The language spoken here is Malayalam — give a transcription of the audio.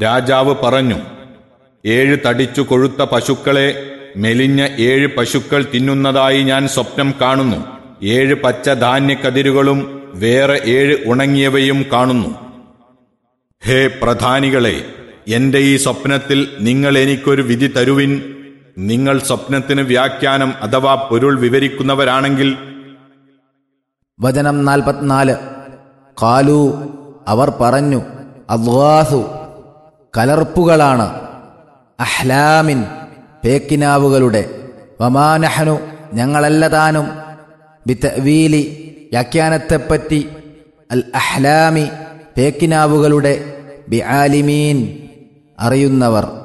രാജാവ് പറഞ്ഞു ഏഴ് തടിച്ചു കൊഴുത്ത പശുക്കളെ മെലിഞ്ഞ ഏഴ് പശുക്കൾ തിന്നുന്നതായി ഞാൻ സ്വപ്നം കാണുന്നു ഏഴ് പച്ച ധാന്യക്കതിരുകളും വേറെ ഏഴ് ഉണങ്ങിയവയും കാണുന്നു ഹേ പ്രധാനികളെ എന്റെ ഈ സ്വപ്നത്തിൽ നിങ്ങൾ എനിക്കൊരു വിധി തരുവിൻ നിങ്ങൾ സ്വപ്നത്തിന് വ്യാഖ്യാനം അഥവാ പൊരുൾ വിവരിക്കുന്നവരാണെങ്കിൽ വചനം നാൽപ്പത്തിനാല് കാലു അവർ പറഞ്ഞു അദ്വാസു കലർപ്പുകളാണ് അഹ്ലാമിൻ പേക്കിനാവുകളുടെ വമാനഹനു ഞങ്ങളല്ല താനും ബിത്തവീലി വ്യാഖ്യാനത്തെപ്പറ്റി അൽ അഹ്ലാമി പേക്കിനാവുകളുടെ ബി ആലിമീൻ അറിയുന്നവർ